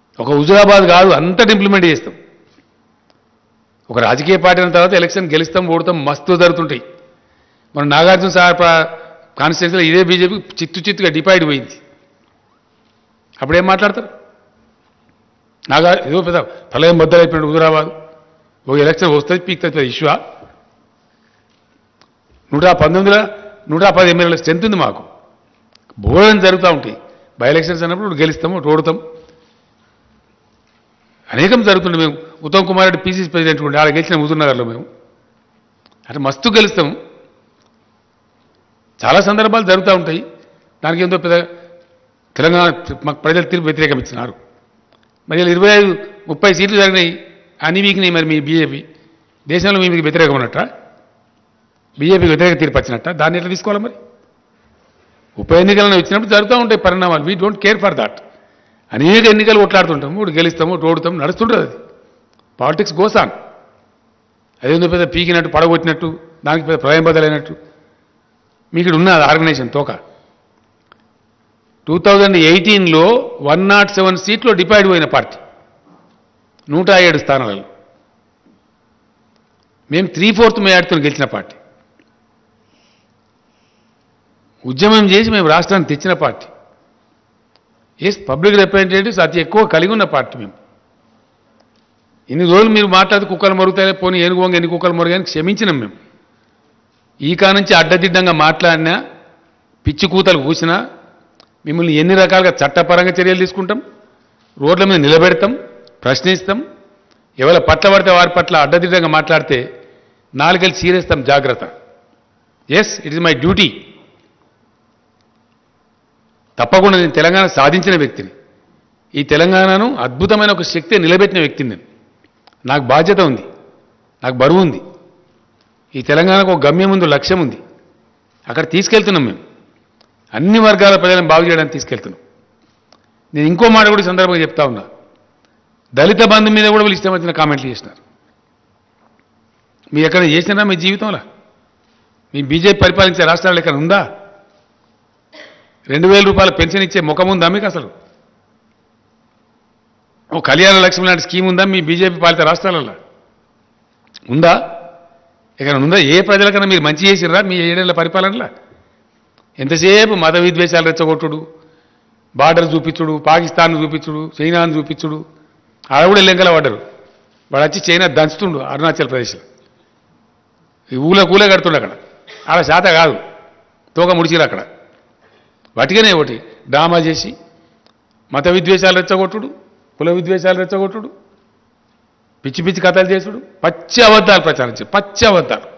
ఒక హుజురాబాద్ కాదు అంతటి ఇంప్లిమెంట్ చేస్తాం ఒక రాజకీయ పార్టీ అయిన తర్వాత ఎలక్షన్ గెలుస్తాం ఓడతాం మస్తు జరుగుతుంటాయి మన నాగార్జున సార్ కాన్స్టిట్యూన్సీలో ఇదే బీజేపీ చిత్తు చిత్తుగా డిపైడ్ పోయింది అప్పుడేం మాట్లాడతారు నాగా ఏదో పెద్ద ప్రళయం బద్దలైపోయినాడు హుజురాబాద్ ఒక ఎలక్షన్ వస్తుంది పీక్తుంది ఇష్యూ నూట పంతొమ్మిదిలో నూట పది ఎమ్మెల్యేల స్ట్రెంత్ ఉంది మాకు బోధన జరుగుతూ ఉంటాయి బై ఎలక్షన్స్ అన్నప్పుడు గెలుస్తాము ఓడతాం అనేకం జరుగుతుంది మేము ఉత్తమ్ కుమార్ రెడ్డి పీసీసీ ప్రెసిడెంట్ ఉండే ఆడ గెలిచిన హుజూర్నగర్లో మేము అంటే మస్తు గెలుస్తాం చాలా సందర్భాలు జరుగుతూ ఉంటాయి దానికి ఏందో పెద్ద తెలంగాణ మాకు ప్రజలు తీర్పు వ్యతిరేకం ఇచ్చినారు మరి ఇలా ఇరవై ఐదు ముప్పై సీట్లు జరిగినాయి అన్ని వీకినాయి మరి మీ బీజేపీ దేశంలో మీ మీకు వ్యతిరేకం ఉన్నట్ట బీజేపీకి వ్యతిరేక తీర్పు వచ్చినట్ట దాన్ని ఎట్లా తీసుకోవాలి మరి ఉప ఎన్నికలను వచ్చినప్పుడు జరుగుతూ ఉంటాయి పరిణామాలు we don't care for that అనేక ఎన్నికలు కొట్లాడుతుంటాము ఇప్పుడు గెలుస్తాము ఓడుతాము నడుస్తుంటుంది అది పాలిటిక్స్ గోసాన్ అదేందో పెద్ద పీకినట్టు పడగొట్టినట్టు దానికి పెద్ద ప్రళయం బదలైనట్టు మీకు ఇక్కడ ఉన్నది ఆర్గనైజేషన్ తోక టూ థౌజండ్ ఎయిటీన్లో వన్ నాట్ సెవెన్ సీట్లో డిపైడ్ పోయిన పార్టీ నూట ఏడు స్థానాలలో మేము త్రీ ఫోర్త్ మేయాడుతో గెలిచిన పార్టీ ఉద్యమం చేసి మేము రాష్ట్రాన్ని తెచ్చిన పార్టీ ఎస్ పబ్లిక్ రిప్రజెంటేటివ్స్ అతి ఎక్కువ కలిగి ఉన్న పార్టీ మేము ఇన్ని రోజులు మీరు మాట్లాడితే కుక్కలు మరుగుతాయి పోనీ ఏనుగు వంగ ఎన్ని కుక్కలు మరుగాని క్షమించినాం మేము ఈ కా నుంచి అడ్డదిడ్డంగా మాట్లాడినా పిచ్చి కూతలు కూసినా మిమ్మల్ని ఎన్ని రకాలుగా చట్టపరంగా చర్యలు తీసుకుంటాం రోడ్ల మీద నిలబెడతాం ప్రశ్నిస్తాం ఎవరి పట్ల పడితే వారి పట్ల అడ్డదిడ్డంగా మాట్లాడితే నాలుగేళ్ళు సీరేస్తాం జాగ్రత్త yes it is my duty తప్పకుండా నేను తెలంగాణ సాధించిన వ్యక్తిని ఈ తెలంగాణను అద్భుతమైన ఒక శక్తి నిలబెట్టిన వ్యక్తిని నేను నాకు బాధ్యత ఉంది నాకు బరువు ఉంది ఈ తెలంగాణకు ఒక గమ్యం ఉంది లక్ష్యం ఉంది అక్కడ తీసుకెళ్తున్నాం మేము అన్ని వర్గాల ప్రజలను బాగు చేయడానికి తీసుకెళ్తున్నాం నేను ఇంకో మాట కూడా ఈ సందర్భంగా చెప్తా ఉన్నా దళిత బంధు మీద కూడా వీళ్ళు ఇష్టం వచ్చిన కామెంట్లు చేసినారు మీరు ఎక్కడ చేసినారా మీ జీవితంలో మీ బీజేపీ పరిపాలించే రాష్ట్రాలు ఎక్కడ ఉందా రెండు వేల రూపాయల పెన్షన్ ఇచ్చే ముఖం ఉందా మీకు అసలు ఓ కళ్యాణ లక్ష్మి లాంటి స్కీమ్ ఉందా మీ బీజేపీ పాలిత రాష్ట్రాలలో ఉందా ఇక్కడ ఉందా ఏ ప్రజలకన్నా మీరు మంచి చేసిర్రా మీ ఏడేళ్ల పరిపాలనలో ఎంతసేపు మత విద్వేషాలు రెచ్చగొట్టుడు బార్డర్ చూపించుడు పాకిస్తాన్ చూపించుడు చైనాను చూపించుడు ఆడ కూడా లెంకల పడ్డరు వాడు వచ్చి చైనా దంచుతుండు అరుణాచల్ ప్రదేశ్లో ఈ ఊళ్ళో కూలే కడుతుండు అక్కడ ఆడ శాత కాదు తోక ముడిచిరు అక్కడ వాటికనే ఒకటి డ్రామా చేసి మత విద్వేషాలు రెచ్చగొట్టుడు కుల విద్వేషాలు రెచ్చగొట్టుడు పిచ్చి పిచ్చి కథలు చేసుడు పచ్చి అబద్ధాలు ప్రచారం చేసి పచ్చి అబద్ధాలు